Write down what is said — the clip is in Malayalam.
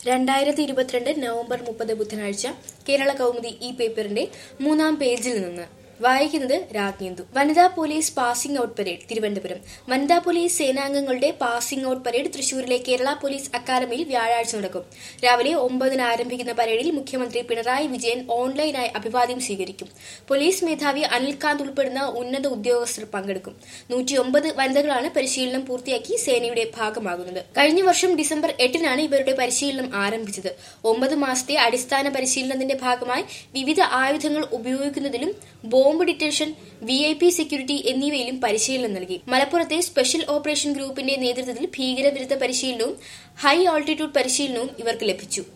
രണ്ടായിരത്തി ഇരുപത്തിരണ്ട് നവംബർ മുപ്പത് ബുധനാഴ്ച കേരള കൗമുദി ഈ പേപ്പറിന്റെ മൂന്നാം പേജിൽ നിന്ന് വായിക്കുന്നത് രാജ്ഞിന്ദു വനിതാ police passing out parade Thiruvananthapuram വനിതാ പോലീസ് സേനാംഗങ്ങളുടെ പാസിംഗ് ഔട്ട് പരേഡ് തൃശൂരിലെ കേരള പോലീസ് അക്കാദമിയിൽ വ്യാഴാഴ്ച നടക്കും രാവിലെ ഒമ്പതിന് ആരംഭിക്കുന്ന പരേഡിൽ മുഖ്യമന്ത്രി പിണറായി വിജയൻ ഓൺലൈനായി അഭിവാദ്യം സ്വീകരിക്കും പോലീസ് മേധാവി അനിൽകാന്ത് ഉൾപ്പെടുന്ന ഉന്നത ഉദ്യോഗസ്ഥർ പങ്കെടുക്കും നൂറ്റിയൊമ്പത് വനിതകളാണ് പരിശീലനം പൂർത്തിയാക്കി സേനയുടെ ഭാഗമാകുന്നത് കഴിഞ്ഞ വർഷം ഡിസംബർ എട്ടിനാണ് ഇവരുടെ പരിശീലനം ആരംഭിച്ചത് ഒമ്പത് മാസത്തെ അടിസ്ഥാന പരിശീലനത്തിന്റെ ഭാഗമായി വിവിധ ആയുധങ്ങൾ ഉപയോഗിക്കുന്നതിലും bomb detention V I P security എന്നിവയിലും പരിശീലനം നൽകി മലപ്പുറത്തെ സ്പെഷ്യൽ ഓപ്പറേഷൻ ഗ്രൂപ്പിന്റെ നേതൃത്വത്തിൽ ഭീകരവിരുദ്ധ പരിശീലനവും ഹൈ ആൾട്ടിറ്റ്യൂഡ് പരിശീലനവും ഇവർക്ക് ലഭിച്ചു